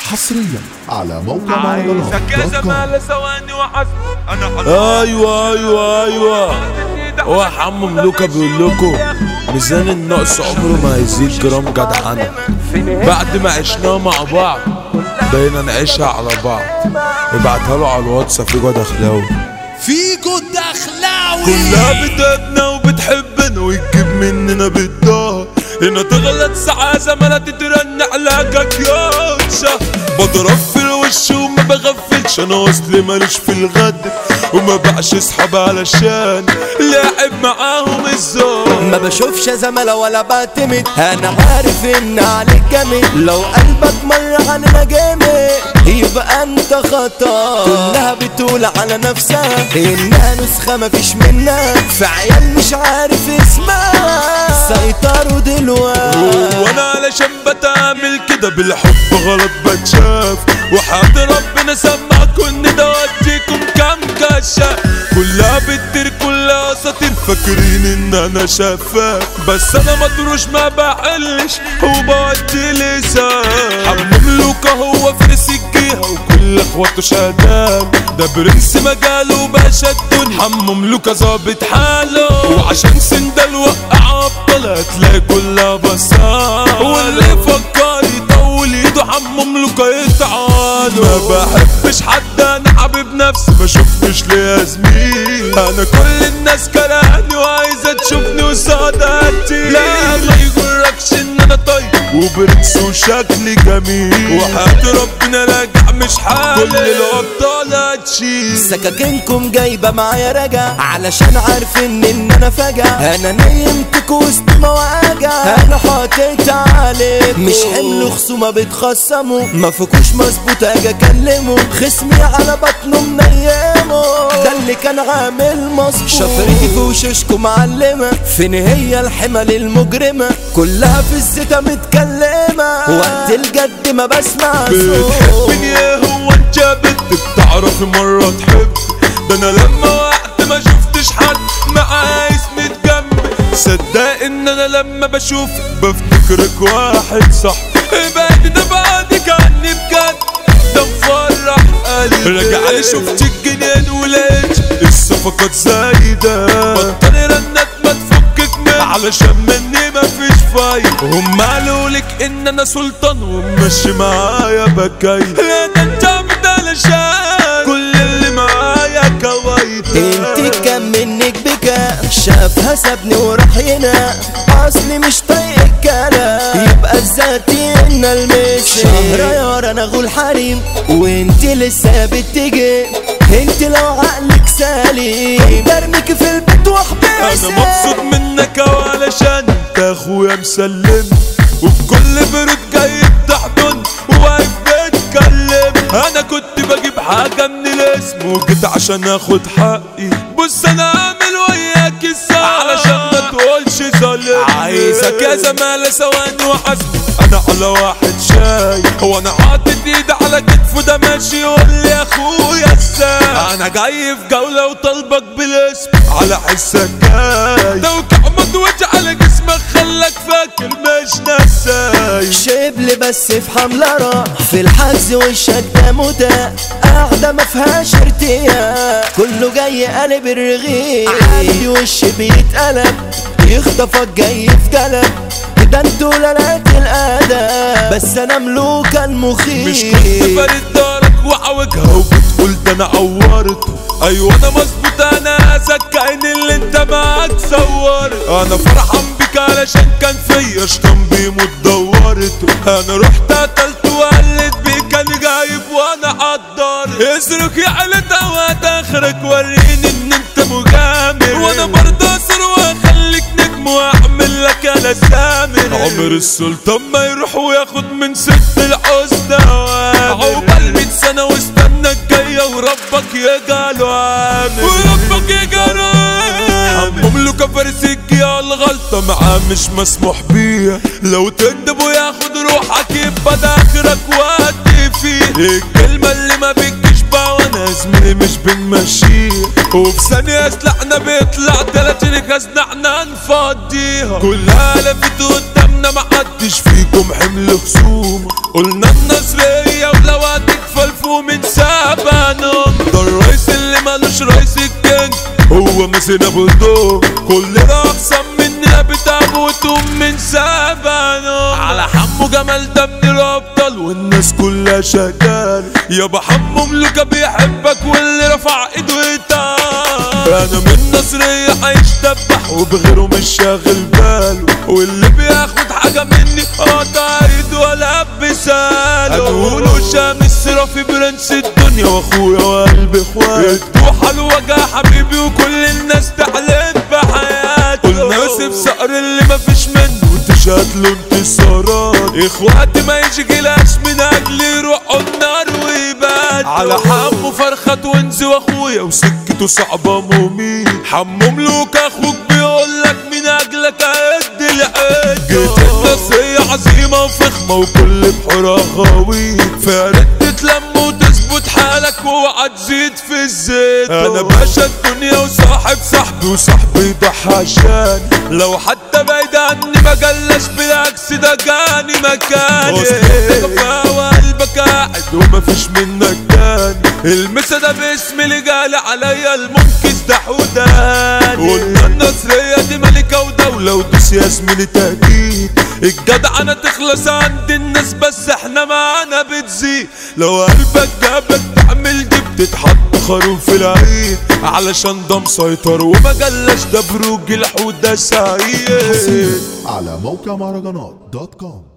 حصريا على موقع عايزك يا مهرجانات زمالة ثواني وحسب انا على ايوه ايوه ايوه هو حمو ملوكا بيقول لكم ميزان النقص عمره ما هيزيد جرام جدعنة بعد ما عشناها مع بعض بقينا نعيشها على بعض ابعتها له على الواتس فيجو دخلاوي فيجو الدخلاوي كلها بتبنا وبتحبنا وتجيب مننا بالدار هنا تغلط ساعة زمالة تترن علاجك يوشا بضرب في الوش وما بغفلش انا اصلي ماليش في الغد وما بعش اصحاب علشان لاعب معاهم الزور ما بشوفش زملاء ولا بعتمد انا عارف ان عليك جامد لو قلبك مر علينا جامد يبقى انت خطا كلها بتقول على نفسها انها نسخة مفيش منها في عيال مش عارف اسمها سيطروا دلوقتي وانا علشان بتعمل كده بالحب غلط بتشاف وحد ربنا سمع كل ده وديكم كام كشة كلها بتطير كلها اساطير فاكرين ان انا شفاف بس انا مطروش ما بحلش وبودي لسان حمام لوكا هو فارس الجهة وكل اخواته شهدان ده برنس مجاله باشا الدنيا حمام لوكا ظابط حاله وعشان سندل وقع ابطال هتلاقي كلها بصار واللي فكر يطول ايده حمام لوكا يتعالوا ما بحبش حد انا حبيب نفسي ما شفتش ليا زميل انا كل الناس كرهني وعايزه تشوفني وسعادتي لا ما يجركش ان انا طيب وبرنس وشكلي جميل وحياة ربنا راجع مش حالي كل الابطال هتشيل سكاكينكم جايبة معايا رجع علشان عارفين ان انا فجع انا نيمتك وسط مواجع انا حاطط عليك مش حمل خصومة بتخصموا ما فيكوش مظبوط اجي اكلمه خصمي على بطنه منيمه ده اللي كان عامل مظبوط شفرتي في وشوشكم معلمة فين هي الحمل المجرمة كلها في الزيتة متكلمة وقت الجد ما بسمع صوت بتحبني ايه هو انت بنت بتعرفي مرة تحب ده انا لما وقعت ما شفتش حد معاه اسمي جنبي صدق ان انا لما بشوفك بفتكرك واحد صح ابعد ده بعدك عني بجد ده مفرح قلبي رجع لي شفت الجنان ولقيت الصفقات زايدة بطل رنات ما تفكك مني علشان مني مفيش فايدة هم قالوا لك ان انا سلطان وماشي معايا بكاي لا ده انت عبد علشان كل اللي معايا كوايد انت كم منك بكاء شافها سابني وراح ينام اصلي مش طايق الكلام يبقى الذاتي ان المس شهر يا انا غول حريم وانت لسه بتجي انت لو عقلك سليم برميك في البيت واحبسك انا مبسوط منك وعلشان انت اخويا مسلم وبكل برد جاي تحضن وواقف بتكلم انا كنت بجيب حاجة من الاسم وجيت عشان اخد حقي بص انا اعمل وياك الساعة علشان ما تقولش ظالم عايزك يا زمالة ثواني وحسب انا على واحد شاي هو انا حاطط ايدي على كتفه ده ماشي يقول لي يا اخويا ازاي انا جاي في جولة وطالبك بالاسم على حسك جاي لو كعمد وجه على جسمك خلك فاكر مش نساي شبل بس في حملة راح في الحجز وشك ده متاح قاعدة ما فيهاش ارتياح كله جاي قلب الرغيف عادي وش بيتقلب يخطفك جاي في قلب ده انتوا لالات الادب بس انا ملوك المخيف مش كنت فارد دارك وعوجها وبتقول ده انا عورت ايوه انا مظبوط انا سكعين اللي انت معاك صورت انا فرحان بيك علشان كان فيا شطان بيموت دورت انا رحت قتلت وقلت بيك انا جايب وانا حضرت اصرخ يا علة وقت اخرك وريني ان انت مغامر وانا برضه اصر واخليك نجم واعمل لك انا سامر عمر السلطان ما يروح وياخد من ست الحسن عقبال 100 سنه واستنى الجايه وربك يجعله عامر وربك يجعله عامر مملوكة فارس الجيال الغلطة معاه مش مسموح بيها لو تندب وياخد روحك يبقى ده اخرك وقت فيه الكلمة اللي ما بتجيش بقى وانا زميلي مش بنمشيها وفي ثانية سلاحنا بيطلع تلاتين خزنة احنا نفضيها كلها لفت قدامنا محدش فيكم حمل خصومة قلنا النصرية ولا وناسنا بردو كلنا اقسم مننا بتعب وتقوم من سبانو على حمو جمال ده من الابطال والناس كلها شغال يابا حمو ملوكة بيحبك واللي رفع ايده يتعب انا من نصرية عايش دبح وبغيره مش شاغل باله واللي بياخد حاجة مني قاطع ايده ولا بساله هنقوله شمس رافي برنس الدنيا واخويا وقلب اخواتي الدوحة الوجع حبيبي وكل الناس تحلف بحياته قلنا يوسف صقر اللي مفيش منه تشهد له انتصارات اخواتي ما يشغلاش من اجل يروحوا النار ويبات على حمو فرخة ونزي واخويا وسكته صعبة مميت حمو ملوك اخوك بيقولك من اجلك قد العيد جيت النصية عزيمة وفخمة وكل بحورها غويط فارد تتلم وتظبط حالك واوعى تزيد في الزيت انا باشا الدنيا وصاحب صاحبي وصاحبي ضحى عشان لو حتى بعيد عني ما جلاش بالعكس ده جاني مكاني كفاءة وقلبك قاعد ومفيش منك تاني المسا ده باسم اللي جالي عليا المنكس ده حوداني قلنا النصرية دي ملكة ودولة ودوس يا زميلي تأكيد الجدع انا تخلص عند الناس بس احنا معانا بتزيد لو قلبك جابك تعمل دي بتتحط خروف في العيد علشان ده مسيطر وما جلاش ده بروج الحوت ده سعيد على موقع مهرجانات دوت كوم